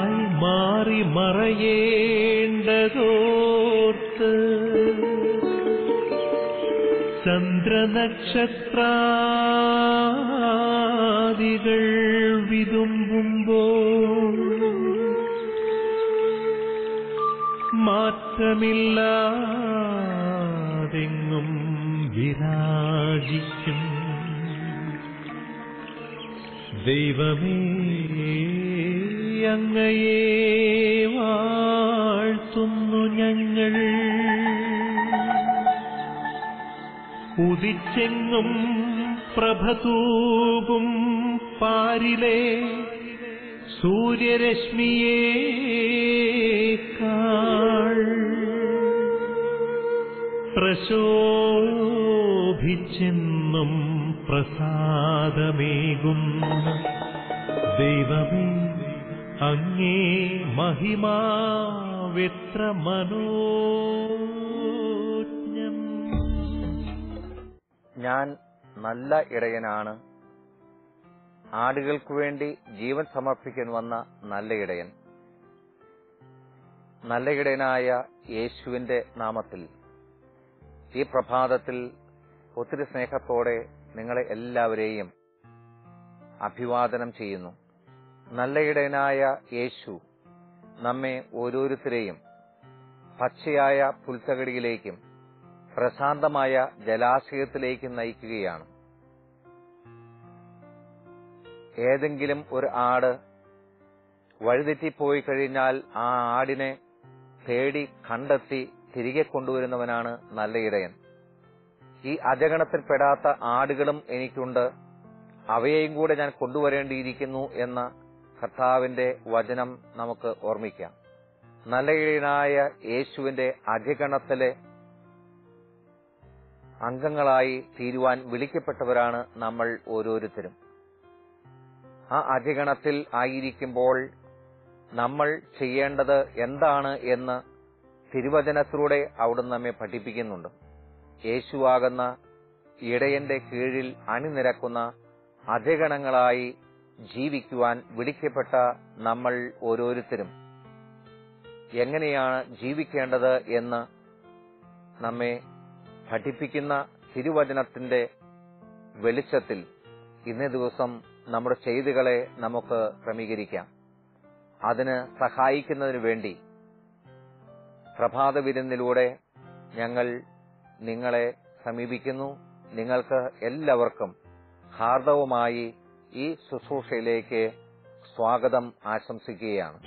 ആയി മാറി മറയേണ്ടതോർത്ത് ചന്ദ്രനക്ഷത്രാദികൾ വിതുമ്പുമ്പോൾ മാറ്റമില്ലാതെങ്ങും വിരാജിക്കും ദൈവമേ അങ്ങയെ വാഴ്ത്തുന്നു ഞങ്ങൾ ഉദിച്ചെങ്ങും പ്രഭതൂകും പാരിലെ സൂര്യരശ്മിയേക്കാൾ പ്രശോഭിച്ചെന്നും പ്രസാദമേകുന്ന ദൈവമേ അങ്ങേ മഹിമാവെത്ര മനോജ്ഞം ഞാൻ നല്ല ഇടയനാണ് ആടുകൾക്കു വേണ്ടി ജീവൻ സമർപ്പിക്കാൻ വന്ന നല്ല ഇടയൻ നല്ല ഇടയനായ യേശുവിന്റെ നാമത്തിൽ ഈ പ്രഭാതത്തിൽ ഒത്തിരി സ്നേഹത്തോടെ നിങ്ങളെ എല്ലാവരെയും അഭിവാദനം ചെയ്യുന്നു നല്ല ഇടയനായ യേശു നമ്മെ ഓരോരുത്തരെയും പച്ചയായ പുൽത്തകടിയിലേക്കും പ്രശാന്തമായ ജലാശയത്തിലേക്കും നയിക്കുകയാണ് ഏതെങ്കിലും ഒരു ആട് വഴിതെറ്റിപ്പോയി കഴിഞ്ഞാൽ ആ ആടിനെ തേടി കണ്ടെത്തി തിരികെ കൊണ്ടുവരുന്നവനാണ് നല്ല ഇടയൻ ഈ അജഗണത്തിൽപ്പെടാത്ത ആടുകളും എനിക്കുണ്ട് അവയെയും കൂടെ ഞാൻ കൊണ്ടുവരേണ്ടിയിരിക്കുന്നു എന്ന കർത്താവിന്റെ വചനം നമുക്ക് ഓർമ്മിക്കാം നല്ല ഇടയനായ യേശുവിന്റെ അജഗണത്തിലെ അംഗങ്ങളായി തീരുവാൻ വിളിക്കപ്പെട്ടവരാണ് നമ്മൾ ഓരോരുത്തരും ആ അജഗണത്തിൽ ആയിരിക്കുമ്പോൾ നമ്മൾ ചെയ്യേണ്ടത് എന്താണ് എന്ന് തിരുവചനത്തിലൂടെ അവിടുന്ന് നമ്മെ പഠിപ്പിക്കുന്നുണ്ട് യേശുവാകുന്ന ഇടയന്റെ കീഴിൽ അണിനിരക്കുന്ന അജഗണങ്ങളായി ജീവിക്കുവാൻ വിളിക്കപ്പെട്ട നമ്മൾ ഓരോരുത്തരും എങ്ങനെയാണ് ജീവിക്കേണ്ടത് എന്ന് നമ്മെ പഠിപ്പിക്കുന്ന തിരുവചനത്തിന്റെ വെളിച്ചത്തിൽ ഇന്നേ ദിവസം നമ്മുടെ ചെയ്തികളെ നമുക്ക് ക്രമീകരിക്കാം അതിന് സഹായിക്കുന്നതിനു വേണ്ടി പ്രഭാത വിരുന്നിലൂടെ ഞങ്ങൾ നിങ്ങളെ സമീപിക്കുന്നു നിങ്ങൾക്ക് എല്ലാവർക്കും ഹാർദവുമായി ഈ ശുശ്രൂഷയിലേക്ക് സ്വാഗതം ആശംസിക്കുകയാണ്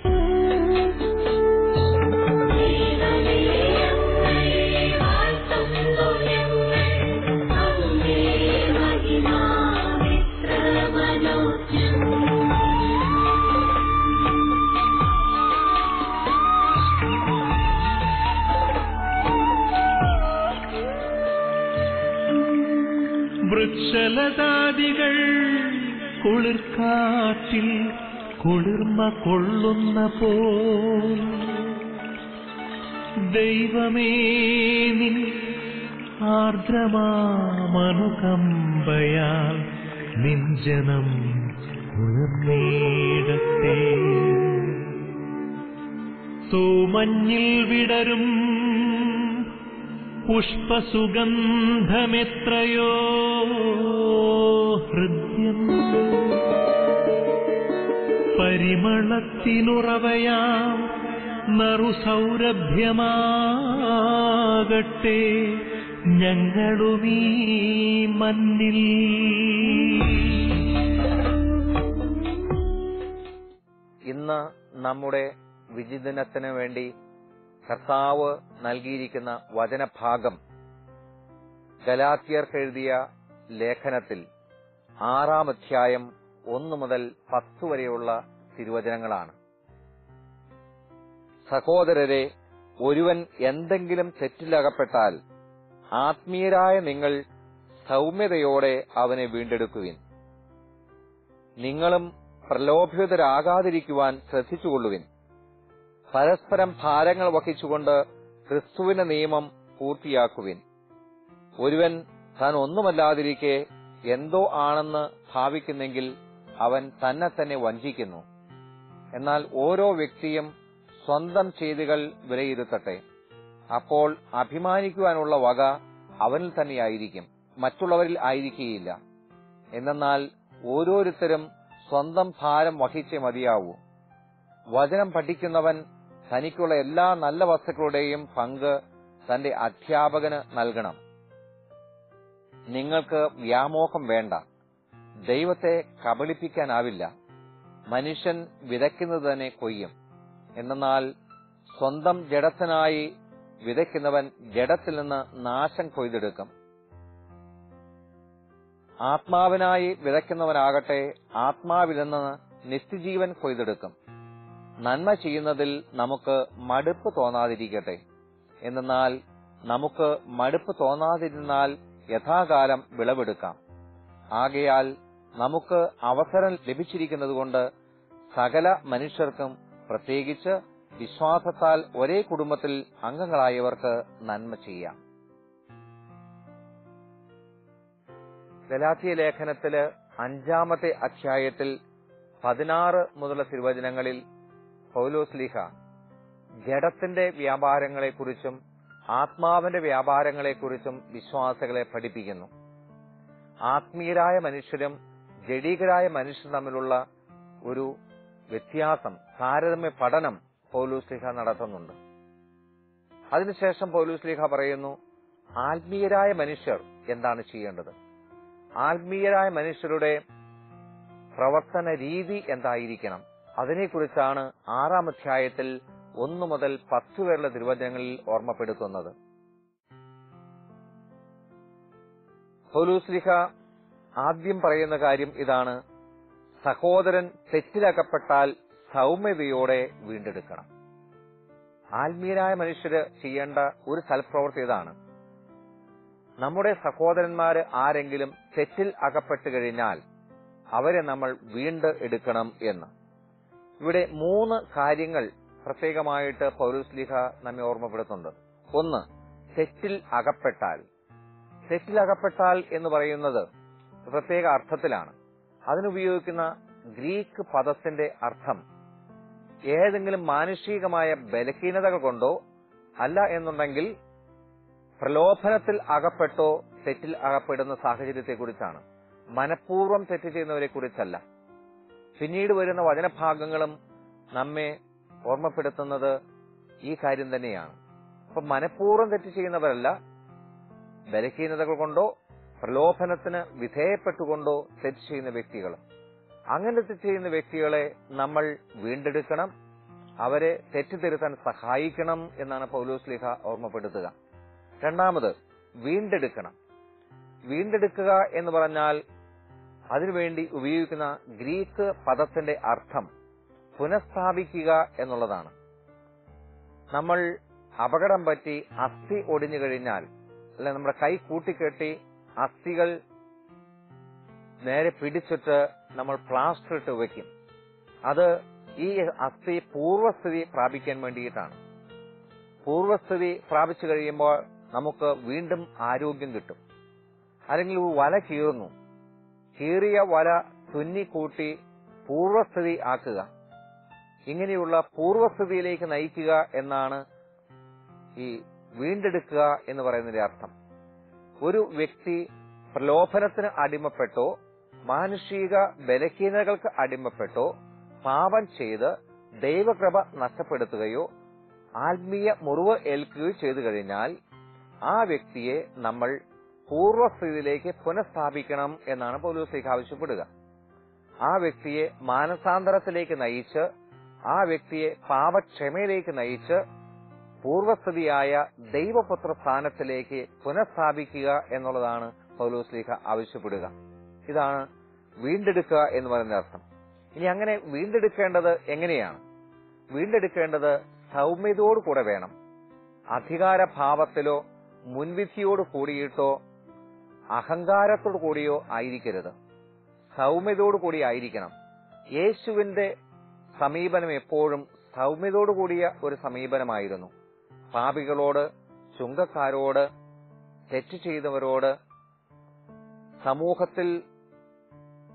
വൃക്ഷലതാദികൾ കുളിർക്കാറ്റിൽ കുളിർമ കൊള്ളുന്ന പോൽ ദൈവമേ നിൻ ആർദ്രമാമനുകമ്പയാൽ നിഞ്ജനം കുളിർന്നേടത്തെ തൂമഞ്ഞിൽ വിടരും പുഷ്പസുഗന്ധമെത്രയോ ഹൃദ്യം പരിമളത്തിനുറവയാം നറുസൗരഭ്യമാകട്ടെ ഞങ്ങളുമീ മണ്ണിൽ ഇന്ന് നമ്മുടെ വിജിദിനത്തിന് വേണ്ടി കർത്താവ് നൽകിയിരിക്കുന്ന വചനഭാഗം ഗലാത്തിയർക്ക് എഴുതിയ ലേഖനത്തിൽ ആറാം അധ്യായം ഒന്ന് മുതൽ പത്ത് വരെയുള്ള തിരുവചനങ്ങളാണ് സഹോദരരെ ഒരുവൻ എന്തെങ്കിലും തെറ്റിലകപ്പെട്ടാൽ ആത്മീയരായ നിങ്ങൾ സൗമ്യതയോടെ അവനെ വീണ്ടെടുക്കുവിൻ നിങ്ങളും പ്രലോഭിതരാകാതിരിക്കുവാൻ ശ്രദ്ധിച്ചുകൊള്ളുവിൻ പരസ്പരം ഭാരങ്ങൾ വഹിച്ചുകൊണ്ട് ക്രിസ്തുവിന്റെ നിയമം പൂർത്തിയാക്കുവിൻ ഒരുവൻ താൻ ഒന്നുമല്ലാതിരിക്കെ എന്തോ ആണെന്ന് ഭാവിക്കുന്നെങ്കിൽ അവൻ തന്നെ തന്നെ വഞ്ചിക്കുന്നു എന്നാൽ ഓരോ വ്യക്തിയും സ്വന്തം ചെയ്തികൾ വിലയിരുത്തട്ടെ അപ്പോൾ അഭിമാനിക്കുവാനുള്ള വക അവനിൽ തന്നെയായിരിക്കും മറ്റുള്ളവരിൽ ആയിരിക്കുകയില്ല എന്നാൽ ഓരോരുത്തരും സ്വന്തം ഭാരം വഹിച്ചേ മതിയാവൂ വചനം പഠിക്കുന്നവൻ തനിക്കുള്ള എല്ലാ നല്ല വസ്തുക്കളുടെയും പങ്ക് തന്റെ അധ്യാപകന് നൽകണം നിങ്ങൾക്ക് വ്യാമോഹം വേണ്ട ദൈവത്തെ കബളിപ്പിക്കാനാവില്ല മനുഷ്യൻ വിതയ്ക്കുന്നത് തന്നെ കൊയ്യും എന്നാൽ സ്വന്തം ജഡത്തിനായി വിതയ്ക്കുന്നവൻ ജഡത്തിൽ നിന്ന് നാശം കൊയ്തെടുക്കും ആത്മാവിനായി വിതയ്ക്കുന്നവനാകട്ടെ ആത്മാവിൽ നിന്ന് നിത്യജീവൻ കൊയ്തെടുക്കും നന്മ ചെയ്യുന്നതിൽ നമുക്ക് മടുപ്പ് തോന്നാതിരിക്കട്ടെ എന്നാൽ നമുക്ക് മടുപ്പ് തോന്നാതിരുന്നാൽ യഥാകാലം വിളവെടുക്കാം ആകയാൽ നമുക്ക് അവസരം ലഭിച്ചിരിക്കുന്നതുകൊണ്ട് സകല മനുഷ്യർക്കും പ്രത്യേകിച്ച് വിശ്വാസത്താൽ ഒരേ കുടുംബത്തിൽ അംഗങ്ങളായവർക്ക് നന്മ ചെയ്യാം ഗലാത്തിയ ലേഖനത്തില് അഞ്ചാമത്തെ അധ്യായത്തിൽ പതിനാറ് മുതലുള്ള തിരുവചനങ്ങളിൽ പൗലോസ്ലിഹ ജഡത്തിന്റെ വ്യാപാരങ്ങളെക്കുറിച്ചും ആത്മാവിന്റെ വ്യാപാരങ്ങളെക്കുറിച്ചും വിശ്വാസികളെ പഠിപ്പിക്കുന്നു ആത്മീയരായ മനുഷ്യരും ജഡീകരായ മനുഷ്യരും തമ്മിലുള്ള ഒരു വ്യത്യാസം താരതമ്യ പഠനം പൗലൂസ്ലിഹ നടത്തുന്നുണ്ട് അതിനുശേഷം പൗലൂസ്ലിഹ പറയുന്നു ആത്മീയരായ മനുഷ്യർ എന്താണ് ചെയ്യേണ്ടത് ആത്മീയരായ മനുഷ്യരുടെ പ്രവർത്തന രീതി എന്തായിരിക്കണം അതിനെക്കുറിച്ചാണ് ആറാം അധ്യായത്തിൽ ഒന്നു മുതൽ പത്ത് വരെയുള്ള തിരുവചനങ്ങളിൽ ഓർമ്മപ്പെടുത്തുന്നത് പൗലൂസ്ലിഹ ആദ്യം പറയുന്ന കാര്യം ഇതാണ് സഹോദരൻ തെറ്റിലകപ്പെട്ടാൽ സൗമ്യതയോടെ വീണ്ടെടുക്കണം ആത്മീയരായ മനുഷ്യര് ചെയ്യേണ്ട ഒരു സൽപ്രവൃത്തി ഇതാണ് നമ്മുടെ സഹോദരന്മാര് ആരെങ്കിലും തെറ്റിൽ അകപ്പെട്ടു കഴിഞ്ഞാൽ അവരെ നമ്മൾ വീണ്ട് എടുക്കണം എന്ന് ഇവിടെ മൂന്ന് കാര്യങ്ങൾ പ്രത്യേകമായിട്ട് പൗരസ്ലിഹ നമ്മെ ഓർമ്മപ്പെടുത്തുന്നുണ്ട് ഒന്ന് തെറ്റിൽ അകപ്പെട്ടാൽ തെറ്റിൽ അകപ്പെട്ടാൽ എന്ന് പറയുന്നത് പ്രത്യേക അർത്ഥത്തിലാണ് അതിനുപയോഗിക്കുന്ന ഗ്രീക്ക് പദത്തിന്റെ അർത്ഥം ഏതെങ്കിലും മാനുഷികമായ ബലഹീനതകൾ കൊണ്ടോ അല്ല എന്നുണ്ടെങ്കിൽ പ്രലോഭനത്തിൽ അകപ്പെട്ടോ തെറ്റിൽ അകപ്പെടുന്ന സാഹചര്യത്തെക്കുറിച്ചാണ് മനഃപൂർവ്വം തെറ്റ് ചെയ്യുന്നവരെ കുറിച്ചല്ല പിന്നീട് വരുന്ന വചനഭാഗങ്ങളും നമ്മെ ഓർമ്മപ്പെടുത്തുന്നത് ഈ കാര്യം തന്നെയാണ് അപ്പൊ മനഃപൂർവ്വം തെറ്റ് ചെയ്യുന്നവരല്ല ബലഹീനതകൾ കൊണ്ടോ പ്രലോഭനത്തിന് വിധേയപ്പെട്ടുകൊണ്ടോ തെറ്റ് ചെയ്യുന്ന വ്യക്തികൾ അങ്ങനെ തെറ്റ് ചെയ്യുന്ന വ്യക്തികളെ നമ്മൾ വീണ്ടെടുക്കണം അവരെ തെറ്റിദ്ധരുത്താൻ സഹായിക്കണം എന്നാണ് പൗലോസ്ലിഹ ഓർമ്മപ്പെടുത്തുക രണ്ടാമത് വീണ്ടെടുക്കണം വീണ്ടെടുക്കുക എന്ന് പറഞ്ഞാൽ അതിനുവേണ്ടി ഉപയോഗിക്കുന്ന ഗ്രീക്ക് പദത്തിന്റെ അർത്ഥം പുനഃസ്ഥാപിക്കുക എന്നുള്ളതാണ് നമ്മൾ അപകടം പറ്റി അസ്ഥി ഒടിഞ്ഞു കഴിഞ്ഞാൽ അല്ലെ നമ്മുടെ കൈ കൂട്ടിക്കെട്ടി അസ്ഥികൾ നേരെ പിടിച്ചിട്ട് നമ്മൾ പ്ലാസ്റ്റർ ഇട്ട് വെക്കും അത് ഈ അസ്ഥി പൂർവ്വസ്ഥിതി പ്രാപിക്കാൻ വേണ്ടിയിട്ടാണ് പൂർവ്വസ്ഥിതി പ്രാപിച്ചു കഴിയുമ്പോൾ നമുക്ക് വീണ്ടും ആരോഗ്യം കിട്ടും അല്ലെങ്കിൽ ഒരു വല കീറുന്നു കീറിയ വല തുന്നിക്കൂട്ടി പൂർവ്വസ്ഥിതി ആക്കുക ഇങ്ങനെയുള്ള പൂർവ്വസ്ഥിതിയിലേക്ക് നയിക്കുക എന്നാണ് ഈ വീണ്ടെടുക്കുക എന്ന് പറയുന്നതിന്റെ അർത്ഥം ഒരു വ്യക്തി പ്രലോഭനത്തിന് അടിമപ്പെട്ടോ മാനുഷിക ബലഹീനതകൾക്ക് അടിമപ്പെട്ടോ പാപം ചെയ്ത് ദൈവകൃപ നഷ്ടപ്പെടുത്തുകയോ ആത്മീയ മുറിവ് ഏൽക്കുകയോ ചെയ്തു കഴിഞ്ഞാൽ ആ വ്യക്തിയെ നമ്മൾ പൂർവ്വസ്ഥിതിയിലേക്ക് പുനഃസ്ഥാപിക്കണം എന്നാണ് പൗലോസേക്ക് ആവശ്യപ്പെടുക ആ വ്യക്തിയെ മാനസാന്തരത്തിലേക്ക് നയിച്ച് ആ വ്യക്തിയെ പാപക്ഷമയിലേക്ക് നയിച്ച് പൂർവസ്ഥിതിയായ ദൈവപുത്ര സ്ഥാനത്തിലേക്ക് പുനഃസ്ഥാപിക്കുക എന്നുള്ളതാണ് പൗലോസ്ലീഹ ആവശ്യപ്പെടുക ഇതാണ് വീണ്ടെടുക്കുക എന്ന് പറയുന്ന അർത്ഥം ഇനി അങ്ങനെ വീണ്ടെടുക്കേണ്ടത് എങ്ങനെയാണ് വീണ്ടെടുക്കേണ്ടത് സൗമ്യതയോട് കൂടെ വേണം അധികാരഭാവത്തിലോ മുൻവിധിയോട് കൂടിയിട്ടോ അഹങ്കാരത്തോടു കൂടിയോ ആയിരിക്കരുത് സൗമ്യതയോടു കൂടി ആയിരിക്കണം യേശുവിന്റെ സമീപനം എപ്പോഴും സൗമ്യതയോടു കൂടിയ ഒരു സമീപനമായിരുന്നു പാപികളോട് ചുങ്കക്കാരോട് തെറ്റ് ചെയ്തവരോട് സമൂഹത്തിൽ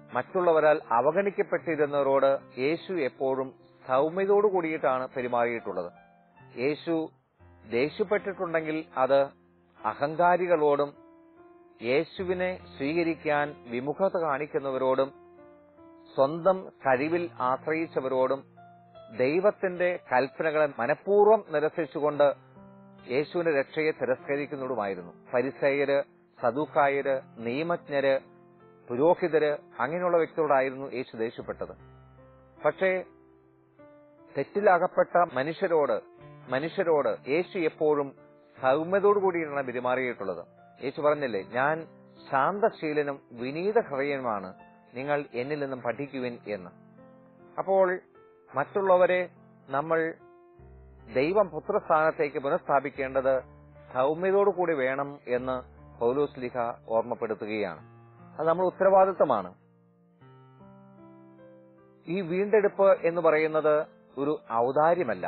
മറ്റുള്ളവരാൽ അവഗണിക്കപ്പെട്ടിരുന്നവരോട് യേശു എപ്പോഴും സൗമ്യതയോടു കൂടിയിട്ടാണ് പെരുമാറിയിട്ടുള്ളത് യേശു ദേഷ്യപ്പെട്ടിട്ടുണ്ടെങ്കിൽ അത് അഹങ്കാരികളോടും യേശുവിനെ സ്വീകരിക്കാൻ വിമുഖത കാണിക്കുന്നവരോടും സ്വന്തം കഴിവിൽ ആശ്രയിച്ചവരോടും ദൈവത്തിന്റെ കൽപ്പനകളെ മനഃപൂർവ്വം നിരസിച്ചുകൊണ്ട് യേശുവിന്റെ രക്ഷയെ തിരസ്കരിക്കുന്നതുമായിരുന്നു പരിസയര് സദൂക്കായര് നിയമജ്ഞര് പുരോഹിതര് അങ്ങനെയുള്ള വ്യക്തികളോടായിരുന്നു യേശു ദേഷ്യപ്പെട്ടത് പക്ഷേ തെറ്റിലകപ്പെട്ട മനുഷ്യരോട് മനുഷ്യരോട് യേശു എപ്പോഴും സൗമ്യതയോടു കൂടിയാണ് പെരുമാറിയിട്ടുള്ളത് യേശു പറഞ്ഞില്ലേ ഞാൻ ശാന്തശീലനും വിനീത ഹൃദയനുമാണ് നിങ്ങൾ എന്നിൽ നിന്നും പഠിക്കുവിൻ എന്ന് അപ്പോൾ മറ്റുള്ളവരെ നമ്മൾ ദൈവം പുത്രസ്ഥാനത്തേക്ക് പുനഃസ്ഥാപിക്കേണ്ടത് സൗമ്യതയോടു കൂടി വേണം എന്ന് പൗലോസ് ലിഖ ഓർമ്മപ്പെടുത്തുകയാണ് അത് നമ്മൾ ഉത്തരവാദിത്തമാണ് ഈ വീണ്ടെടുപ്പ് എന്ന് പറയുന്നത് ഒരു ഔദാര്യമല്ല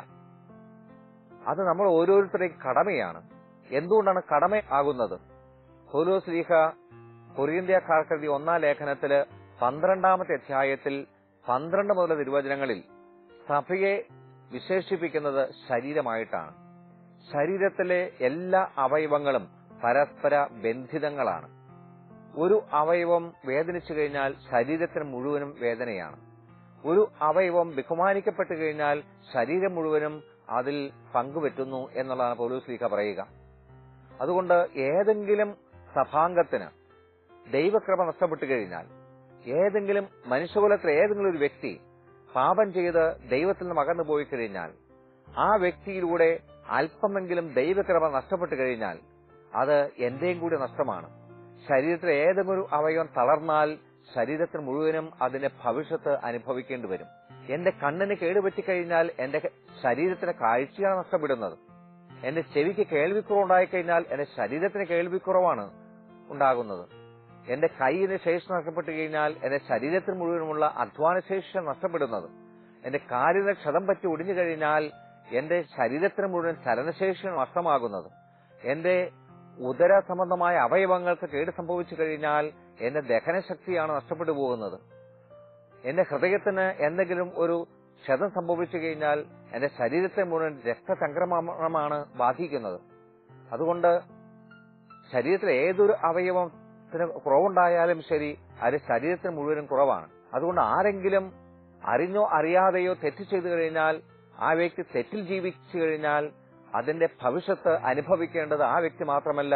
അത് നമ്മൾ ഓരോരുത്തരുടെയും കടമയാണ് എന്തുകൊണ്ടാണ് കടമ ആകുന്നത് പൗലോസ് ലീഹ കൊറിയന്ത്യക്കാർക്കെഴുതി ഒന്നാം ലേഖനത്തില് പന്ത്രണ്ടാമത്തെ അധ്യായത്തിൽ പന്ത്രണ്ട് മുതൽ നിർവചനങ്ങളിൽ സഭയെ വിശേഷിപ്പിക്കുന്നത് ശരീരമായിട്ടാണ് ശരീരത്തിലെ എല്ലാ അവയവങ്ങളും പരസ്പര ബന്ധിതങ്ങളാണ് ഒരു അവയവം വേദനിച്ചു കഴിഞ്ഞാൽ ശരീരത്തിന് മുഴുവനും വേദനയാണ് ഒരു അവയവം ബഹുമാനിക്കപ്പെട്ടു കഴിഞ്ഞാൽ ശരീരം മുഴുവനും അതിൽ പങ്കുപറ്റുന്നു എന്നുള്ളതാണ് പൗലൂസ് ലീഖ പറയുക അതുകൊണ്ട് ഏതെങ്കിലും സഭാംഗത്തിന് ദൈവക്രമ നഷ്ടപ്പെട്ടു കഴിഞ്ഞാൽ ഏതെങ്കിലും മനുഷ്യകുലത്തിലെ ഏതെങ്കിലും ഒരു വ്യക്തി പാപം ചെയ്ത് ദൈവത്തിൽ നിന്ന് അകന്നു പോയി കഴിഞ്ഞാൽ ആ വ്യക്തിയിലൂടെ അല്പമെങ്കിലും ദൈവക്രമ നഷ്ടപ്പെട്ടു കഴിഞ്ഞാൽ അത് എന്റെയും കൂടി നഷ്ടമാണ് ശരീരത്തിലെ ഏതെങ്കിലും അവയവം തളർന്നാൽ ശരീരത്തിന് മുഴുവനും അതിന്റെ ഭവിഷ്യത്ത് അനുഭവിക്കേണ്ടി വരും എന്റെ കണ്ണിന് കേടുപറ്റിക്കഴിഞ്ഞാൽ എന്റെ ശരീരത്തിന് കാഴ്ചയാണ് നഷ്ടപ്പെടുന്നത് എന്റെ ചെവിക്ക് കേൾവിക്കുറവുണ്ടായി കഴിഞ്ഞാൽ എന്റെ ശരീരത്തിന് കേൾവിക്കുറവാണ് ഉണ്ടാകുന്നത് എന്റെ കൈയിന് ശേഷി നഷ്ടപ്പെട്ടു കഴിഞ്ഞാൽ എന്റെ ശരീരത്തിന് മുഴുവനുമുള്ള അധ്വാന ശേഷി നഷ്ടപ്പെടുന്നത് എന്റെ കാലിന് ക്ഷതം പറ്റി ഒടിഞ്ഞു കഴിഞ്ഞാൽ എന്റെ ശരീരത്തിന് മുഴുവൻ ചലനശേഷി നഷ്ടമാകുന്നത് എന്റെ ഉദര സംബന്ധമായ അവയവങ്ങൾക്ക് കേട് സംഭവിച്ചു കഴിഞ്ഞാൽ എന്റെ ദഹനശക്തിയാണ് നഷ്ടപ്പെട്ടു പോകുന്നത് എന്റെ ഹൃദയത്തിന് എന്തെങ്കിലും ഒരു ക്ഷതം സംഭവിച്ചു കഴിഞ്ഞാൽ എന്റെ ശരീരത്തെ മുഴുവൻ രക്തസംക്രമണമാണ് ബാധിക്കുന്നത് അതുകൊണ്ട് ശരീരത്തിലെ ഏതൊരു അവയവത്തിന് കുറവുണ്ടായാലും ശരി അത് ശരീരത്തിന് മുഴുവനും കുറവാണ് അതുകൊണ്ട് ആരെങ്കിലും അറിഞ്ഞോ അറിയാതെയോ തെറ്റ് ചെയ്തു കഴിഞ്ഞാൽ ആ വ്യക്തി തെറ്റിൽ ജീവിച്ചു കഴിഞ്ഞാൽ അതിന്റെ ഭവിഷ്യത്ത് അനുഭവിക്കേണ്ടത് ആ വ്യക്തി മാത്രമല്ല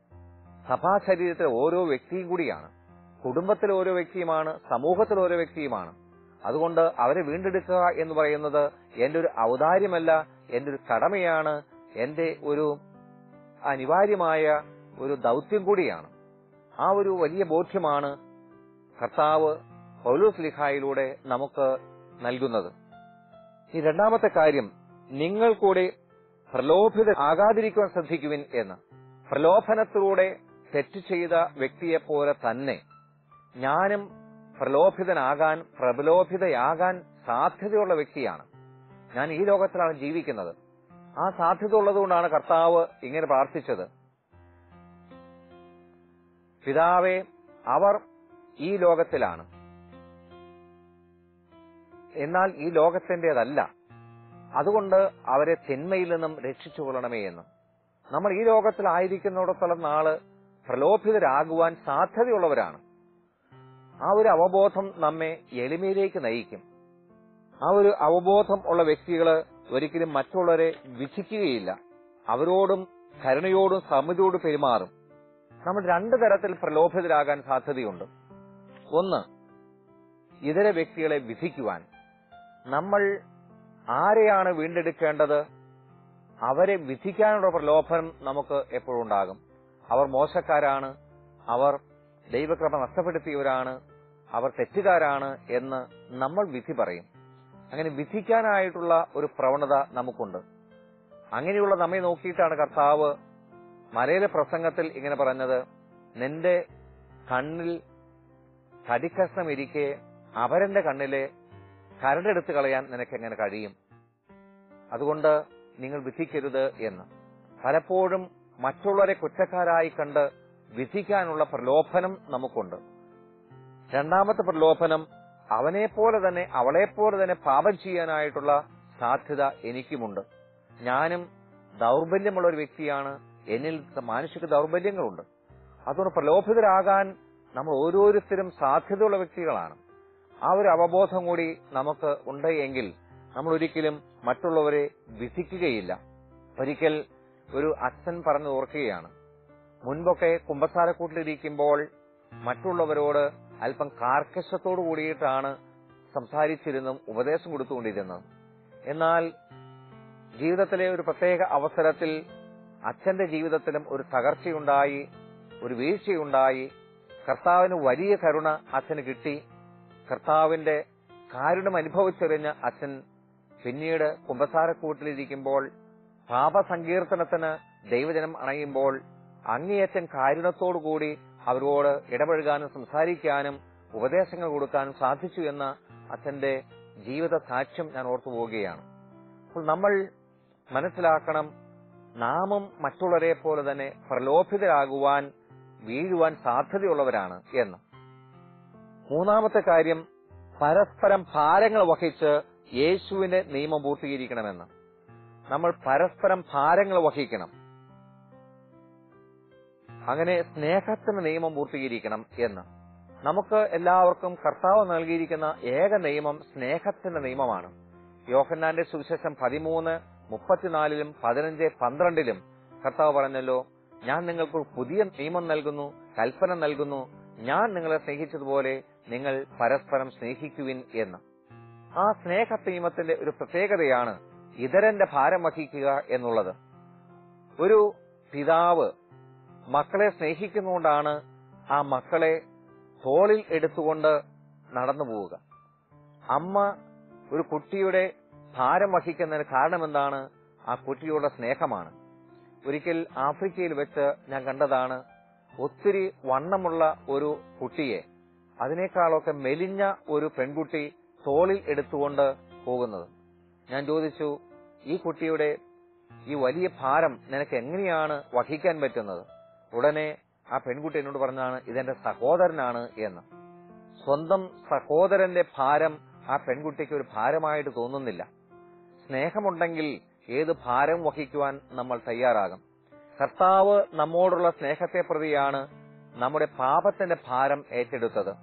സഭാ ശരീരത്തിലെ ഓരോ വ്യക്തിയും കൂടിയാണ് കുടുംബത്തിലെ ഓരോ വ്യക്തിയുമാണ് സമൂഹത്തിലെ ഓരോ വ്യക്തിയുമാണ് അതുകൊണ്ട് അവരെ വീണ്ടെടുക്കുക എന്ന് പറയുന്നത് എന്റെ ഒരു ഔദാര്യമല്ല എന്റെ ഒരു കടമയാണ് എന്റെ ഒരു അനിവാര്യമായ ഒരു ദൗത്യം കൂടിയാണ് ആ ഒരു വലിയ ബോധ്യമാണ് കർത്താവ് പൗലോസ് ലിഖായിലൂടെ നമുക്ക് നൽകുന്നത് ഈ രണ്ടാമത്തെ കാര്യം നിങ്ങൾ കൂടെ പ്രലോഭിത ആകാതിരിക്കുവാൻ ശ്രദ്ധിക്കുവിൻ എന്ന് പ്രലോഭനത്തിലൂടെ തെറ്റ് ചെയ്ത വ്യക്തിയെ പോലെ തന്നെ ഞാനും പ്രലോഭിതനാകാൻ പ്രലോഭിതയാകാൻ സാധ്യതയുള്ള വ്യക്തിയാണ് ഞാൻ ഈ ലോകത്തിലാണ് ജീവിക്കുന്നത് ആ സാധ്യത ഉള്ളതുകൊണ്ടാണ് കർത്താവ് ഇങ്ങനെ പ്രാർത്ഥിച്ചത് പിതാവേ അവർ ഈ ലോകത്തിലാണ് എന്നാൽ ഈ ലോകത്തിന്റേതല്ല അതുകൊണ്ട് അവരെ തിന്മയിൽ നിന്നും രക്ഷിച്ചു കൊള്ളണമേ എന്ന് നമ്മൾ ഈ ലോകത്തിലായിരിക്കുന്നിടത്തോളം നാള് പ്രലോഭിതരാകുവാൻ സാധ്യതയുള്ളവരാണ് ആ ഒരു അവബോധം നമ്മെ എളിമയിലേക്ക് നയിക്കും ആ ഒരു അവബോധം ഉള്ള വ്യക്തികള് ഒരിക്കലും മറ്റുള്ളവരെ വിധിക്കുകയില്ല അവരോടും കരുണയോടും സമിതിയോടും പെരുമാറും നമ്മൾ രണ്ടു തരത്തിൽ പ്രലോഭിതരാകാൻ സാധ്യതയുണ്ട് ഒന്ന് ഇതര വ്യക്തികളെ വിധിക്കുവാൻ നമ്മൾ ആരെയാണ് വീണ്ടെടുക്കേണ്ടത് അവരെ വിധിക്കാനുള്ള പ്രലോഭനം നമുക്ക് എപ്പോഴും ഉണ്ടാകും അവർ മോശക്കാരാണ് അവർ ദൈവക്രമ നഷ്ടപ്പെടുത്തിയവരാണ് അവർ തെറ്റുകാരാണ് എന്ന് നമ്മൾ വിധി പറയും അങ്ങനെ വിധിക്കാനായിട്ടുള്ള ഒരു പ്രവണത നമുക്കുണ്ട് അങ്ങനെയുള്ള നമ്മെ നോക്കിയിട്ടാണ് കർത്താവ് മലയിലെ പ്രസംഗത്തിൽ ഇങ്ങനെ പറഞ്ഞത് നിന്റെ കണ്ണിൽ തടിക്കഷ്ണം ഇരിക്കെ അവരന്റെ കണ്ണിലെ കരടെടുത്ത് കളയാൻ നിനക്ക് എങ്ങനെ കഴിയും അതുകൊണ്ട് നിങ്ങൾ വിധിക്കരുത് എന്ന് പലപ്പോഴും മറ്റുള്ളവരെ കുറ്റക്കാരായി കണ്ട് വിധിക്കാനുള്ള പ്രലോഭനം നമുക്കുണ്ട് രണ്ടാമത്തെ പ്രലോഭനം അവനെ പോലെ തന്നെ അവളെ പോലെ തന്നെ പാപം ചെയ്യാനായിട്ടുള്ള സാധ്യത എനിക്കുമുണ്ട് ഞാനും ദൗർബല്യമുള്ള ഒരു വ്യക്തിയാണ് എന്നിൽ മാനുഷിക ദൗർബല്യങ്ങളുണ്ട് അതുകൊണ്ട് പ്രലോഭിതരാകാൻ നമ്മൾ ഓരോരുത്തരും സാധ്യതയുള്ള വ്യക്തികളാണ് ആ ഒരു അവബോധം കൂടി നമുക്ക് ഉണ്ട് എങ്കിൽ നമ്മൾ ഒരിക്കലും മറ്റുള്ളവരെ വിധിക്കുകയില്ല ഒരിക്കൽ ഒരു അച്ഛൻ പറഞ്ഞു ഓർക്കുകയാണ് മുൻപൊക്കെ കുമ്പസാരക്കൂട്ടിലിരിക്കുമ്പോൾ മറ്റുള്ളവരോട് അല്പം കാർക്കശത്തോടു കൂടിയിട്ടാണ് സംസാരിച്ചിരുന്നും ഉപദേശം കൊടുത്തുകൊണ്ടിരുന്നത് എന്നാൽ ജീവിതത്തിലെ ഒരു പ്രത്യേക അവസരത്തിൽ അച്ഛന്റെ ജീവിതത്തിലും ഒരു തകർച്ചയുണ്ടായി ഒരു വീഴ്ചയുണ്ടായി കർത്താവിന് വലിയ കരുണ അച്ഛന് കിട്ടി കർത്താവിന്റെ കാരുണ്യം അനുഭവിച്ചറിഞ്ഞ അച്ഛൻ പിന്നീട് കുമ്പസാരക്കൂട്ടിലിരിക്കുമ്പോൾ പാപസങ്കീർത്തനത്തിന് ദൈവജനം അണയുമ്പോൾ അങ്ങേയറ്റം കാരുണ്യത്തോടുകൂടി അവരോട് ഇടപഴകാനും സംസാരിക്കാനും ഉപദേശങ്ങൾ കൊടുക്കാനും സാധിച്ചു എന്ന അച്ഛന്റെ ജീവിത സാക്ഷ്യം ഞാൻ ഓർത്തു പോവുകയാണ് അപ്പോൾ നമ്മൾ മനസ്സിലാക്കണം നാമും മറ്റുള്ളവരെ പോലെ തന്നെ പ്രലോഭിതരാകുവാൻ വീഴുവാൻ സാധ്യതയുള്ളവരാണ് എന്ന് മൂന്നാമത്തെ കാര്യം പരസ്പരം ഭാരങ്ങൾ വഹിച്ച് യേശുവിന്റെ നിയമം പൂർത്തീകരിക്കണമെന്ന് നമ്മൾ പരസ്പരം ഭാരങ്ങൾ വഹിക്കണം അങ്ങനെ സ്നേഹത്തിന് നിയമം പൂർത്തീകരിക്കണം എന്ന് നമുക്ക് എല്ലാവർക്കും കർത്താവ് നൽകിയിരിക്കുന്ന ഏക നിയമം സ്നേഹത്തിന്റെ നിയമമാണ് യോഹന്നാന്റെ സുവിശേഷം പതിമൂന്ന് മുപ്പത്തിനാലിലും പതിനഞ്ച് പന്ത്രണ്ടിലും കർത്താവ് പറഞ്ഞല്ലോ ഞാൻ നിങ്ങൾക്ക് ഒരു പുതിയ നിയമം നൽകുന്നു കൽപ്പന നൽകുന്നു ഞാൻ നിങ്ങളെ സ്നേഹിച്ചതുപോലെ നിങ്ങൾ പരസ്പരം സ്നേഹിക്കുവിൻ എന്ന് ആ സ്നേഹ നിയമത്തിന്റെ ഒരു പ്രത്യേകതയാണ് ഇതരന്റെ ഭാരം വഹിക്കുക എന്നുള്ളത് ഒരു പിതാവ് മക്കളെ സ്നേഹിക്കുന്നുകൊണ്ടാണ് ആ മക്കളെ തോളിൽ എടുത്തുകൊണ്ട് നടന്നു പോവുക അമ്മ ഒരു കുട്ടിയുടെ ഭാരം വഹിക്കുന്നതിന് കാരണം എന്താണ് ആ കുട്ടിയുടെ സ്നേഹമാണ് ഒരിക്കൽ ആഫ്രിക്കയിൽ വെച്ച് ഞാൻ കണ്ടതാണ് ഒത്തിരി വണ്ണമുള്ള ഒരു കുട്ടിയെ അതിനേക്കാളൊക്കെ മെലിഞ്ഞ ഒരു പെൺകുട്ടി തോളിൽ എടുത്തുകൊണ്ട് പോകുന്നത് ഞാൻ ചോദിച്ചു ഈ കുട്ടിയുടെ ഈ വലിയ ഭാരം നിനക്ക് എങ്ങനെയാണ് വഹിക്കാൻ പറ്റുന്നത് ഉടനെ ആ പെൺകുട്ടി എന്നോട് പറഞ്ഞാണ് ഇതെന്റെ സഹോദരനാണ് എന്ന് സ്വന്തം സഹോദരന്റെ ഭാരം ആ പെൺകുട്ടിക്ക് ഒരു ഭാരമായിട്ട് തോന്നുന്നില്ല സ്നേഹമുണ്ടെങ്കിൽ ഏത് ഭാരം വഹിക്കുവാൻ നമ്മൾ തയ്യാറാകും കർത്താവ് നമ്മോടുള്ള സ്നേഹത്തെ പ്രതിയാണ് നമ്മുടെ പാപത്തിന്റെ ഭാരം ഏറ്റെടുത്തത്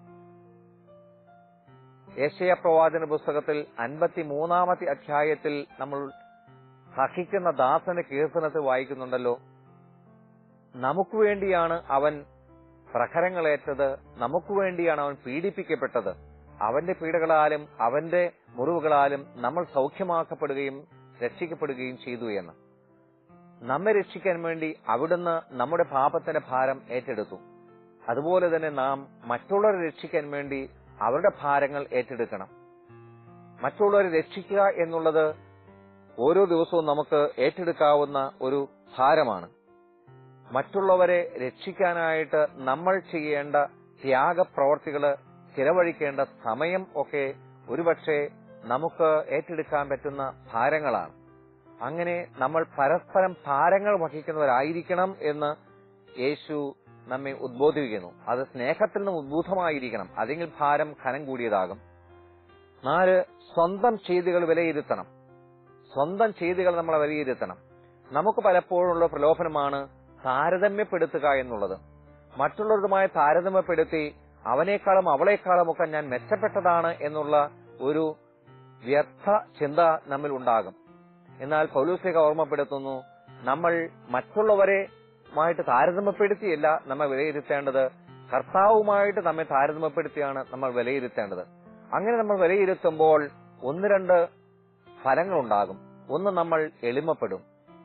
ഏഷ്യ പ്രവാചന പുസ്തകത്തിൽ അൻപത്തി മൂന്നാമത്തെ അധ്യായത്തിൽ നമ്മൾ സഹിക്കുന്ന ദാസന്റെ കീർത്തനത്തിൽ വായിക്കുന്നുണ്ടല്ലോ നമുക്ക് വേണ്ടിയാണ് അവൻ പ്രഹരങ്ങളേറ്റത് നമുക്ക് വേണ്ടിയാണ് അവൻ പീഡിപ്പിക്കപ്പെട്ടത് അവന്റെ പീഡകളാലും അവന്റെ മുറിവുകളാലും നമ്മൾ സൗഖ്യമാക്കപ്പെടുകയും രക്ഷിക്കപ്പെടുകയും ചെയ്തു എന്ന് നമ്മെ രക്ഷിക്കാൻ വേണ്ടി അവിടുന്ന് നമ്മുടെ പാപത്തിന്റെ ഭാരം ഏറ്റെടുത്തു അതുപോലെ തന്നെ നാം മറ്റുള്ളവരെ രക്ഷിക്കാൻ വേണ്ടി അവരുടെ ഭാരങ്ങൾ ഏറ്റെടുക്കണം മറ്റുള്ളവരെ രക്ഷിക്കുക എന്നുള്ളത് ഓരോ ദിവസവും നമുക്ക് ഏറ്റെടുക്കാവുന്ന ഒരു ഭാരമാണ് മറ്റുള്ളവരെ രക്ഷിക്കാനായിട്ട് നമ്മൾ ചെയ്യേണ്ട ത്യാഗപ്രവർത്തികള് ചിലവഴിക്കേണ്ട സമയം ഒക്കെ ഒരുപക്ഷെ നമുക്ക് ഏറ്റെടുക്കാൻ പറ്റുന്ന ഭാരങ്ങളാണ് അങ്ങനെ നമ്മൾ പരസ്പരം ഭാരങ്ങൾ വഹിക്കുന്നവരായിരിക്കണം എന്ന് യേശു നമ്മെ ഉദ്ബോധിപ്പിക്കുന്നു അത് സ്നേഹത്തിൽ നിന്ന് ഉദ്ബൂതമായിരിക്കണം അതെങ്കിൽ ഭാരം ഖനം കൂടിയതാകും നാല് സ്വന്തം ചെയ്തികൾ വിലയിരുത്തണം സ്വന്തം ചെയ്തികൾ നമ്മൾ വിലയിരുത്തണം നമുക്ക് പലപ്പോഴുള്ള പ്രലോഭനമാണ് താരതമ്യപ്പെടുത്തുക എന്നുള്ളത് മറ്റുള്ളവരുമായി താരതമ്യപ്പെടുത്തി അവനേക്കാളും അവളെക്കാളും ഒക്കെ ഞാൻ മെച്ചപ്പെട്ടതാണ് എന്നുള്ള ഒരു വ്യർത്ഥ ചിന്ത നമ്മിൽ ഉണ്ടാകും എന്നാൽ പൗലൂസിക ഓർമ്മപ്പെടുത്തുന്നു നമ്മൾ മറ്റുള്ളവരെ മായിട്ട് താരതമ്യപ്പെടുത്തിയല്ല നമ്മെ വിലയിരുത്തേണ്ടത് കർത്താവുമായിട്ട് നമ്മെ താരതമ്യപ്പെടുത്തിയാണ് നമ്മൾ വിലയിരുത്തേണ്ടത് അങ്ങനെ നമ്മൾ വിലയിരുത്തുമ്പോൾ ഒന്ന് രണ്ട് ഫലങ്ങളുണ്ടാകും ഒന്ന് നമ്മൾ എളിമപ്പെടും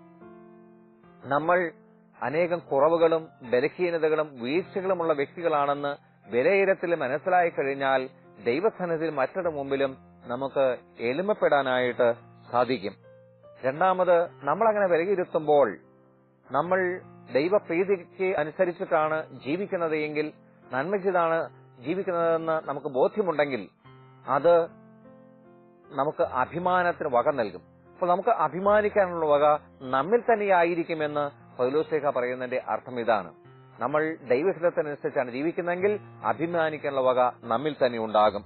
നമ്മൾ അനേകം കുറവുകളും ബലഹീനതകളും വീഴ്ചകളുമുള്ള വ്യക്തികളാണെന്ന് വിലയിരുത്തൽ മനസ്സിലായി കഴിഞ്ഞാൽ ദൈവസന്നിധിയിൽ മറ്റൊരു മുമ്പിലും നമുക്ക് എളിമപ്പെടാനായിട്ട് സാധിക്കും രണ്ടാമത് നമ്മൾ അങ്ങനെ വിലയിരുത്തുമ്പോൾ നമ്മൾ ദൈവപ്രീതിക്ക് അനുസരിച്ചിട്ടാണ് ജീവിക്കുന്നത് എങ്കിൽ നന്മ ചെയ്താണ് ജീവിക്കുന്നതെന്ന് നമുക്ക് ബോധ്യമുണ്ടെങ്കിൽ അത് നമുക്ക് അഭിമാനത്തിന് വക നൽകും അപ്പോൾ നമുക്ക് അഭിമാനിക്കാനുള്ള വക നമ്മിൽ തന്നെയായിരിക്കുമെന്ന് പൗലോസേഖ പറയുന്നതിന്റെ അർത്ഥം ഇതാണ് നമ്മൾ ദൈവഹിതത്തിനനുസരിച്ചാണ് ജീവിക്കുന്നതെങ്കിൽ അഭിമാനിക്കാനുള്ള വക നമ്മിൽ തന്നെ ഉണ്ടാകും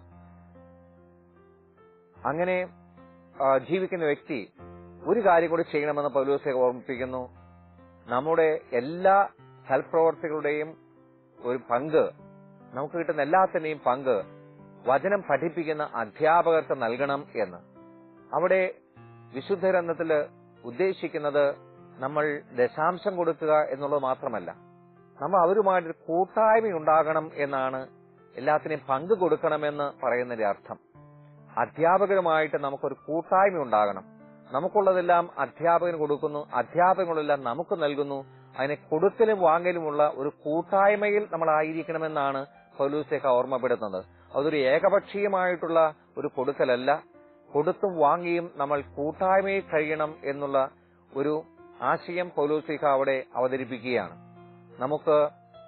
അങ്ങനെ ആ, ജീവിക്കുന്ന വ്യക്തി ഒരു കാര്യം കൂടി ചെയ്യണമെന്ന് പൗലോസെ ഓർമ്മിപ്പിക്കുന്നു നമ്മുടെ എല്ലാ സൽപ്രവർത്തികളുടെയും ഒരു പങ്ക് നമുക്ക് കിട്ടുന്ന എല്ലാത്തിന്റെയും പങ്ക് വചനം പഠിപ്പിക്കുന്ന അധ്യാപകർക്ക് നൽകണം എന്ന് അവിടെ വിശുദ്ധരത്നത്തില് ഉദ്ദേശിക്കുന്നത് നമ്മൾ ദശാംശം കൊടുക്കുക എന്നുള്ളത് മാത്രമല്ല നമ്മൾ അവരുമായിട്ട് കൂട്ടായ്മ ഉണ്ടാകണം എന്നാണ് എല്ലാത്തിനെയും പങ്ക് കൊടുക്കണമെന്ന് പറയുന്നതിന്റെ അർത്ഥം അധ്യാപകരുമായിട്ട് നമുക്കൊരു കൂട്ടായ്മ ഉണ്ടാകണം നമുക്കുള്ളതെല്ലാം അധ്യാപകന് കൊടുക്കുന്നു അധ്യാപകങ്ങളെല്ലാം നമുക്ക് നൽകുന്നു അതിനെ കൊടുക്കലും വാങ്ങലുമുള്ള ഒരു കൂട്ടായ്മയിൽ നമ്മൾ ആയിരിക്കണമെന്നാണ് പൗലൂസേക്ക ഓർമ്മപ്പെടുത്തുന്നത് അതൊരു ഏകപക്ഷീയമായിട്ടുള്ള ഒരു കൊടുക്കലല്ല കൊടുത്തും വാങ്ങിയും നമ്മൾ കൂട്ടായ്മയിൽ കഴിയണം എന്നുള്ള ഒരു ആശയം പൗലൂസിക അവിടെ അവതരിപ്പിക്കുകയാണ് നമുക്ക്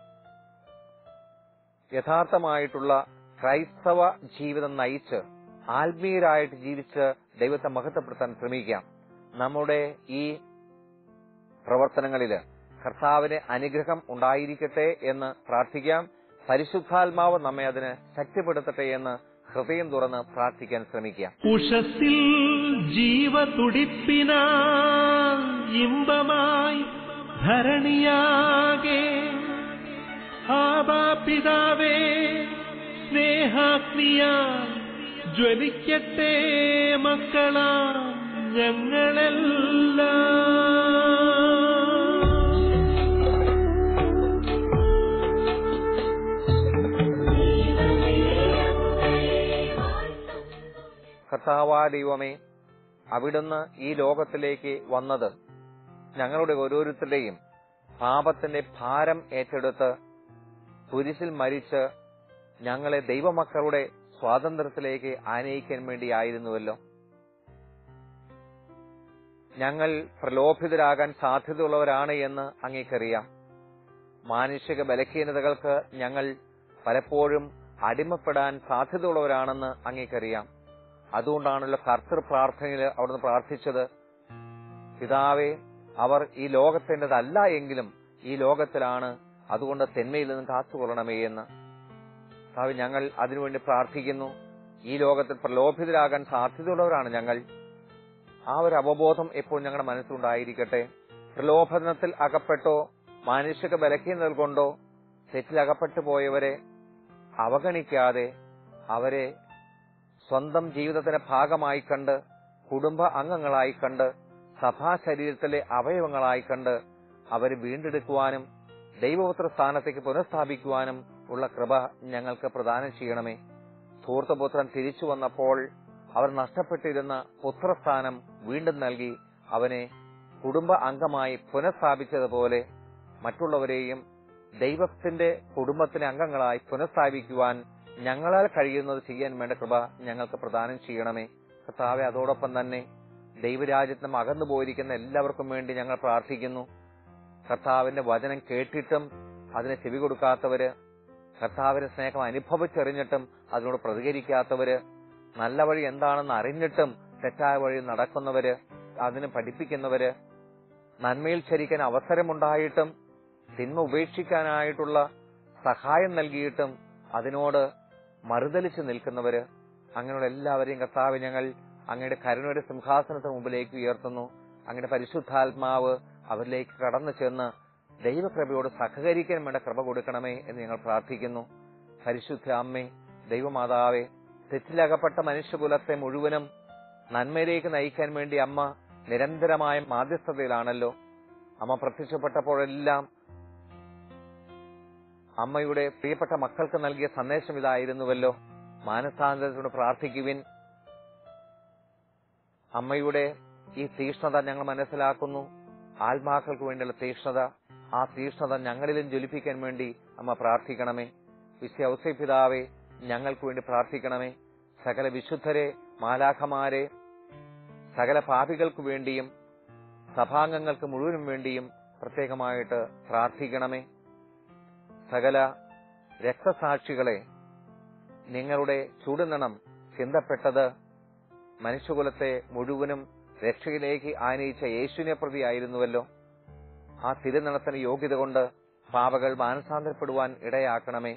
യഥാർത്ഥമായിട്ടുള്ള ക്രൈസ്തവ ജീവിതം നയിച്ച് ആത്മീയരായിട്ട് ജീവിച്ച് ദൈവത്തെ മഹത്വപ്പെടുത്താൻ ശ്രമിക്കാം നമ്മുടെ ഈ പ്രവർത്തനങ്ങളില് കർത്താവിന് അനുഗ്രഹം ഉണ്ടായിരിക്കട്ടെ എന്ന് പ്രാർത്ഥിക്കാം പരിശുദ്ധാത്മാവ് നമ്മെ അതിന് ശക്തിപ്പെടുത്തട്ടെ എന്ന് ഹൃദയം തുറന്ന് പ്രാർത്ഥിക്കാൻ ശ്രമിക്കാം ഉഷസ്സിൽ ജീവതുടിപ്പിനാ ഇമ്പമായി ധരണിയാകെ ആബാപിതാവേ സ്നേഹാഗ്നിയാ ജ്വലിക്കട്ടെ മക്കളാ ഞങ്ങളെല്ലാം കർത്താവാ ദൈവമേ അവിടുന്ന് ഈ ലോകത്തിലേക്ക് വന്നത് ഞങ്ങളുടെ ഓരോരുത്തരുടെയും പാപത്തിന്റെ ഭാരം ഏറ്റെടുത്ത് കുരിശിൽ മരിച്ച് ഞങ്ങളെ ദൈവമക്കളുടെ സ്വാതന്ത്ര്യത്തിലേക്ക് ആനയിക്കാൻ വേണ്ടിയായിരുന്നുവല്ലോ ഞങ്ങൾ പ്രലോഭിതരാകാൻ സാധ്യതയുള്ളവരാണ് എന്ന് അങ്ങേക്കറിയാം മാനുഷിക ബലഹീനതകൾക്ക് ഞങ്ങൾ പലപ്പോഴും അടിമപ്പെടാൻ സാധ്യതയുള്ളവരാണെന്ന് അങ്ങേക്കറിയാം അതുകൊണ്ടാണല്ലോ കർത്തൃ പ്രാർത്ഥനയിൽ അവിടുന്ന് പ്രാർത്ഥിച്ചത് പിതാവേ അവർ ഈ ലോകത്തിൻ്റെതല്ല എങ്കിലും ഈ ലോകത്തിലാണ് അതുകൊണ്ട് തെന്മയിൽ നിന്ന് കാത്തുകൊള്ളണമേ എന്ന് കർത്താവ് ഞങ്ങൾ അതിനുവേണ്ടി പ്രാർത്ഥിക്കുന്നു ഈ ലോകത്തിൽ പ്രലോഭിതരാകാൻ സാധ്യതയുള്ളവരാണ് ഞങ്ങൾ ആ ഒരു അവബോധം എപ്പോഴും ഞങ്ങളുടെ മനസ്സിലുണ്ടായിരിക്കട്ടെ പ്രലോഭനത്തിൽ അകപ്പെട്ടോ മാനുഷിക ബലഹീനതകൾ കൊണ്ടോ തെറ്റിൽ അകപ്പെട്ടു പോയവരെ അവഗണിക്കാതെ അവരെ സ്വന്തം ജീവിതത്തിന്റെ ഭാഗമായി കണ്ട് കുടുംബ അംഗങ്ങളായി കണ്ട് സഭാ ശരീരത്തിലെ അവയവങ്ങളായി കണ്ട് അവരെ വീണ്ടെടുക്കുവാനും ദൈവപുത്ര സ്ഥാനത്തേക്ക് പുനഃസ്ഥാപിക്കുവാനും ഉള്ള കൃപ ഞങ്ങൾക്ക് പ്രദാനം ചെയ്യണമേ ധൂർത്തപുത്രൻ തിരിച്ചു വന്നപ്പോൾ അവർ നഷ്ടപ്പെട്ടിരുന്ന പുത്രസ്ഥാനം വീണ്ടും നൽകി അവനെ കുടുംബ അംഗമായി പുനഃസ്ഥാപിച്ചതുപോലെ മറ്റുള്ളവരെയും ദൈവത്തിന്റെ കുടുംബത്തിലെ അംഗങ്ങളായി പുനഃസ്ഥാപിക്കുവാൻ ഞങ്ങളാൽ കഴിയുന്നത് ചെയ്യാൻ വേണ്ട കൃപ ഞങ്ങൾക്ക് പ്രദാനം ചെയ്യണമേ കർത്താവെ അതോടൊപ്പം തന്നെ ദൈവരാജ്യത്തിന് അകന്നു പോയിരിക്കുന്ന എല്ലാവർക്കും വേണ്ടി ഞങ്ങൾ പ്രാർത്ഥിക്കുന്നു കർത്താവിന്റെ വചനം കേട്ടിട്ടും അതിനെ ചെവി കൊടുക്കാത്തവര് കർത്താവിന്റെ സ്നേഹം അനുഭവിച്ചറിഞ്ഞിട്ടും അതിനോട് പ്രതികരിക്കാത്തവര് നല്ല വഴി എന്താണെന്ന് അറിഞ്ഞിട്ടും തെറ്റായ വഴി നടക്കുന്നവര് അതിന് പഠിപ്പിക്കുന്നവര് നന്മയിൽ ചരിക്കാൻ അവസരമുണ്ടായിട്ടും തിന്മ ഉപേക്ഷിക്കാനായിട്ടുള്ള സഹായം നൽകിയിട്ടും അതിനോട് മറുതലിച്ച് നിൽക്കുന്നവര് അങ്ങനെയുള്ള എല്ലാവരെയും കർത്താവ് ഞങ്ങൾ അങ്ങയുടെ കരുണയുടെ സിംഹാസനത്തിന് മുമ്പിലേക്ക് ഉയർത്തുന്നു അങ്ങയുടെ പരിശുദ്ധാത്മാവ് അവരിലേക്ക് കടന്നു ചെന്ന് ദൈവകൃപയോട് സഹകരിക്കാൻ വേണ്ട കൃപ കൊടുക്കണമേ എന്ന് ഞങ്ങൾ പ്രാർത്ഥിക്കുന്നു പരിശുദ്ധ അമ്മേ ദൈവമാതാവേ തെറ്റിലകപ്പെട്ട മനുഷ്യകുലത്തെ മുഴുവനും നന്മയിലേക്ക് നയിക്കാൻ വേണ്ടി അമ്മ നിരന്തരമായ മാധ്യസ്ഥതയിലാണല്ലോ അമ്മ പ്രത്യക്ഷപ്പെട്ടപ്പോഴെല്ലാം അമ്മയുടെ പ്രിയപ്പെട്ട മക്കൾക്ക് നൽകിയ സന്ദേശം ഇതായിരുന്നുവല്ലോ മാനസാന്തരത്തോട് പ്രാർത്ഥിക്കുവിൻ അമ്മയുടെ ഈ തീഷ്ണത ഞങ്ങൾ മനസ്സിലാക്കുന്നു ആത്മാക്കൾക്ക് വേണ്ടിയുള്ള തീഷ്ണത ആ തീഷ്ണത ഞങ്ങളിലും ജ്വലിപ്പിക്കാൻ വേണ്ടി അമ്മ പ്രാർത്ഥിക്കണമേ വിശ്വ ഔസേപിതാവെ ഞങ്ങൾക്ക് വേണ്ടി പ്രാർത്ഥിക്കണമേ സകല വിശുദ്ധരെ മാലാഖമാരെ സകല പാപികൾക്ക് വേണ്ടിയും സഭാംഗങ്ങൾക്ക് മുഴുവനും വേണ്ടിയും പ്രത്യേകമായിട്ട് പ്രാർത്ഥിക്കണമേ സകല രക്തസാക്ഷികളെ നിങ്ങളുടെ ചുടുനണം ചിന്തപ്പെട്ടത് മനുഷ്യകുലത്തെ മുഴുവനും രക്ഷയിലേക്ക് ആനയിച്ച യേശുവിനെ പ്രതിയായിരുന്നുവല്ലോ ആ തിരുനണത്തിന് യോഗ്യത കൊണ്ട് പാപകൾ മാനസാന്തരപ്പെടുവാൻ ഇടയാക്കണമേ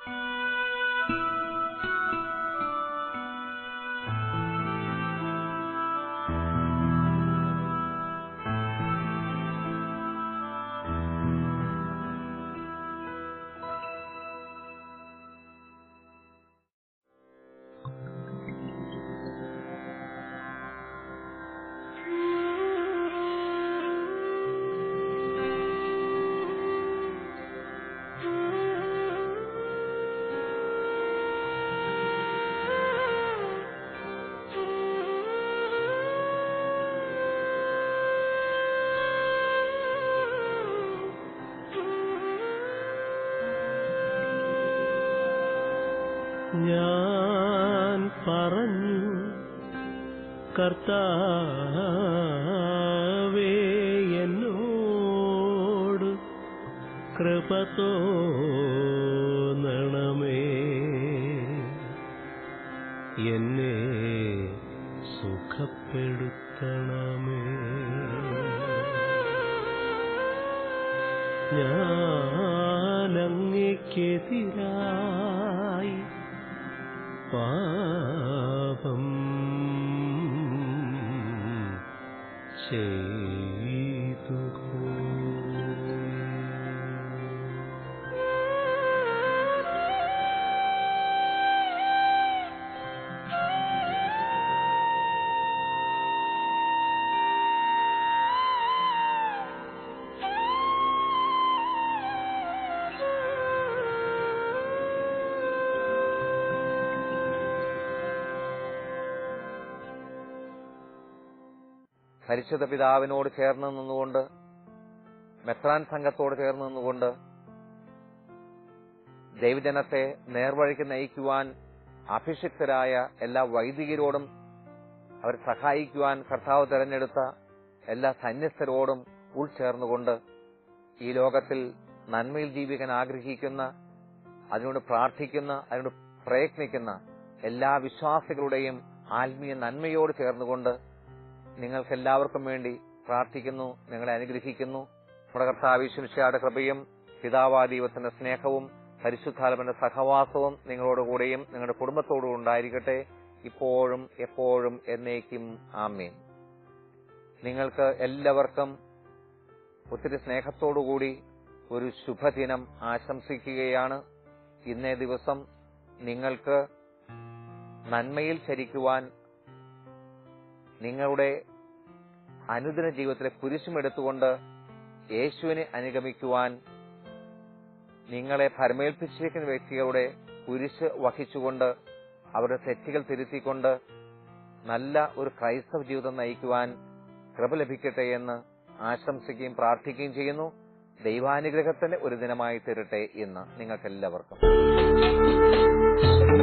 ഞാൻ പറഞ്ഞു കർത്താവേ എന്നോട് കൃപ തോന്നണമേ എന്നെ സുഖപ്പെടുത്തണമേ ഞാനങ്ങയ്ക്കെതിരായി പാപം ചെയ്തു പരിശുദ്ധ പിതാവിനോട് ചേർന്ന് നിന്നുകൊണ്ട് മെത്രാൻ സംഘത്തോട് ചേർന്ന് നിന്നുകൊണ്ട് ദൈവജനത്തെ നേർവഴിക്ക് നയിക്കുവാൻ അഭിഷിക്തരായ എല്ലാ വൈദികരോടും അവരെ സഹായിക്കുവാൻ കർത്താവ് തെരഞ്ഞെടുത്ത എല്ലാ സന്യസ്തരോടും ഉൾച്ചേർന്നുകൊണ്ട് ഈ ലോകത്തിൽ നന്മയിൽ ജീവിക്കാൻ ആഗ്രഹിക്കുന്ന അതിനോട് പ്രാർത്ഥിക്കുന്ന അതിനോട് പ്രയത്നിക്കുന്ന എല്ലാ വിശ്വാസികളുടെയും ആത്മീയ നന്മയോട് ചേർന്നുകൊണ്ട് നിങ്ങൾക്ക് എല്ലാവർക്കും വേണ്ടി പ്രാർത്ഥിക്കുന്നു നിങ്ങളെ അനുഗ്രഹിക്കുന്നു നമ്മുടെ കർത്താവിശ്വമിശയുടെ കൃപയും പിതാവാദീപത്തിന്റെ സ്നേഹവും പരിശുദ്ധാത്മന്റെ സഹവാസവും നിങ്ങളോടുകൂടെയും നിങ്ങളുടെ കുടുംബത്തോടും ഉണ്ടായിരിക്കട്ടെ ഇപ്പോഴും എപ്പോഴും എന്നേക്കും ആമേൻ നിങ്ങൾക്ക് എല്ലാവർക്കും ഒത്തിരി സ്നേഹത്തോടുകൂടി ഒരു ശുഭദിനം ആശംസിക്കുകയാണ് ഇന്നേ ദിവസം നിങ്ങൾക്ക് നന്മയിൽ ചരിക്കുവാൻ നിങ്ങളുടെ അനുദിന ജീവിതത്തിലെ കുരിശുമെടുത്തുകൊണ്ട് യേശുവിനെ അനുഗമിക്കുവാൻ നിങ്ങളെ ഭരമേൽപ്പിച്ചിരിക്കുന്ന വ്യക്തികളുടെ കുരിശ് വഹിച്ചുകൊണ്ട് അവരുടെ തെറ്റുകൾ തിരുത്തിക്കൊണ്ട് നല്ല ഒരു ക്രൈസ്തവ ജീവിതം നയിക്കുവാൻ കൃപ ലഭിക്കട്ടെ എന്ന് ആശംസിക്കുകയും പ്രാർത്ഥിക്കുകയും ചെയ്യുന്നു ദൈവാനുഗ്രഹത്തിന്റെ ഒരു ദിനമായി തീരട്ടെ ഇന്ന് നിങ്ങൾക്കെല്ലാവർക്കും